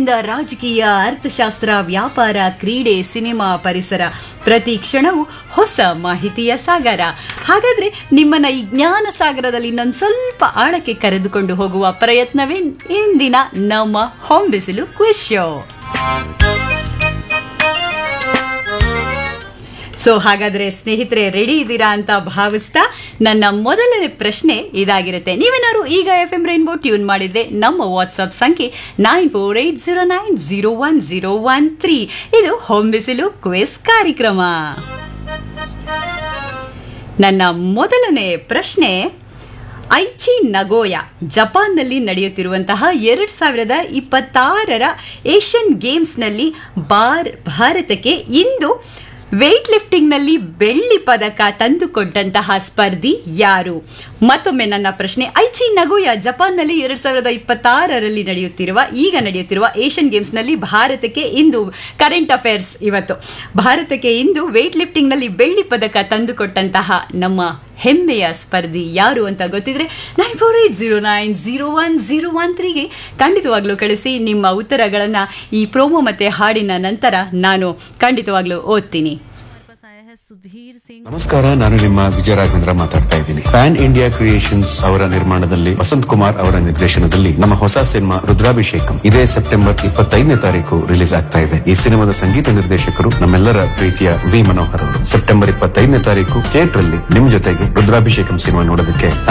ಇಂದಿನಿಂದ ರಾಜಕೀಯ ಅರ್ಥಶಾಸ್ತ್ರ ವ್ಯಾಪಾರ ಕ್ರೀಡೆ ಸಿನಿಮಾ ಪರಿಸರ ಪ್ರತಿ ಕ್ಷಣವೂ ಹೊಸ ಮಾಹಿತಿಯ ಸಾಗರ ಹಾಗಾದ್ರೆ ನಿಮ್ಮನ್ನ ಈ ಜ್ಞಾನ ಸಾಗರದಲ್ಲಿ ಇನ್ನೊಂದು ಸ್ವಲ್ಪ ಆಳಕ್ಕೆ ಕರೆದುಕೊಂಡು ಹೋಗುವ ಪ್ರಯತ್ನವೇ ಇಂದಿನ ನಮ್ಮ ಹೋಮ್ ಬಿಸಿಲು ಕ್ವಿಶ್ ಶೋ ಸೊ ಹಾಗಾದ್ರೆ ಸ್ನೇಹಿತರೆ ರೆಡಿ ಇದ್ದೀರಾ ಅಂತ ಭಾವಿಸ್ತಾ ನನ್ನ ಮೊದಲನೇ ಪ್ರಶ್ನೆ ಇದಾಗಿರುತ್ತೆ ನೀವೇನಾದ್ರು ಈಗ ಎಫ್ ಎಂ ರೈನ್ಬೋ ಟ್ಯೂನ್ ಮಾಡಿದ್ರೆ ನಮ್ಮ ವಾಟ್ಸ್ಆಪ್ ಸಂಖ್ಯೆ nine four eight zero nine zero one zero one three ಇದು ಹೋಮ್ ಬಿಸಿಲು ಕ್ವಿಸ್ ಕಾರ್ಯಕ್ರಮ ನನ್ನ ಮೊದಲನೇ ಪ್ರಶ್ನೆ ಐಚಿ ನಗೋಯ ಜಪಾನ್ನಲ್ಲಿ ನಡೆಯುತ್ತಿರುವಂತಹ ಎರಡ್ ಸಾವಿರದ ಇಪ್ಪತ್ತಾರರ ಏಷ್ಯನ್ ಗೇಮ್ಸ್ನಲ್ಲಿ ಬಾರ್ ಭಾರತಕ್ಕೆ ಇಂದು ವೇಟ್ ಲಿಫ್ಟಿಂಗ್ನಲ್ಲಿ ಬೆಳ್ಳಿ ಪದಕ ತಂದುಕೊಟ್ಟಂತಹ ಸ್ಪರ್ಧಿ ಯಾರು ಮತ್ತೊಮ್ಮೆ ನನ್ನ ಪ್ರಶ್ನೆ ಐಚಿ ನಗೋಯ ಜಪಾನ್ನಲ್ಲಿ ಎರಡ್ ಸಾವಿರದ ಇಪ್ಪತ್ತಾರರಲ್ಲಿ ನಡೆಯುತ್ತಿರುವ ಈಗ ನಡೆಯುತ್ತಿರುವ ಏಷ್ಯನ್ ಗೇಮ್ಸ್ನಲ್ಲಿ ಭಾರತಕ್ಕೆ ಇಂದು ಕರೆಂಟ್ ಅಫೇರ್ಸ್ ಇವತ್ತು ಭಾರತಕ್ಕೆ ಇಂದು ವೇಟ್ ಲಿಫ್ಟಿಂಗ್ನಲ್ಲಿ ಬೆಳ್ಳಿ ಪದಕ ತಂದುಕೊಟ್ಟಂತಹ ನಮ್ಮ ಹೆಮ್ಮೆಯ ಸ್ಪರ್ಧಿ ಯಾರು ಅಂತ ಗೊತ್ತಿದ್ರೆ nine four eight zero nine zero one zero one ತ್ರೀಗೆ ಖಂಡಿತವಾಗ್ಲೂ ಕಳಿಸಿ ನಿಮ್ಮ ಉತ್ತರಗಳನ್ನು ಈ ಪ್ರೋಮೋ ಮತ್ತೆ ಹಾಡಿನ ನಂತರ ನಾನು ಖಂಡಿತವಾಗ್ಲೂ ಓದ್ತೀನಿ ಸುಧೀರ್ ಸಿಂಗ್ ನಮಸ್ಕಾರ ನಾನು ನಿಮ್ಮ ವಿಜಯ ರಾಘವೇಂದ್ರ ಮಾತಾಡ್ತಾ ಇದ್ದೀನಿ ಪ್ಯಾನ್ ಇಂಡಿಯಾ ಕ್ರಿಯೇಷನ್ಸ್ ಅವರ ನಿರ್ಮಾಣದಲ್ಲಿ ವಸಂತ್ ಕುಮಾರ್ ಅವರ ನಿರ್ದೇಶನದಲ್ಲಿ ನಮ್ಮ ಹೊಸ ಸಿನಿಮಾ ರುದ್ರಾಭಿಷೇಕಂ ಇದೇ ಸೆಪ್ಟೆಂಬರ್ ಇಪ್ಪತ್ತೈದನೇ ತಾರೀಕು ರಿಲೀಸ್ ಆಗ್ತಾ ಇದೆ ಈ ಸಿನಿಮಾದ ಸಂಗೀತ ನಿರ್ದೇಶಕರು ನಮ್ಮೆಲ್ಲರ ಪ್ರೀತಿಯ ವಿ ಮನೋಹರ್ ಅವರು ಸೆಪ್ಟೆಂಬರ್ ಇಪ್ಪತ್ತೈದನೇ ತಾರೀಕು ಥಿಯೇಟರ್ ಅಲ್ಲಿ ನಿಮ್ ಜೊತೆಗೆ ರುದ್ರಾಭಿಷೇಕಂ ಸಿನಿಮಾ ನೋಡೋದಕ್ಕೆ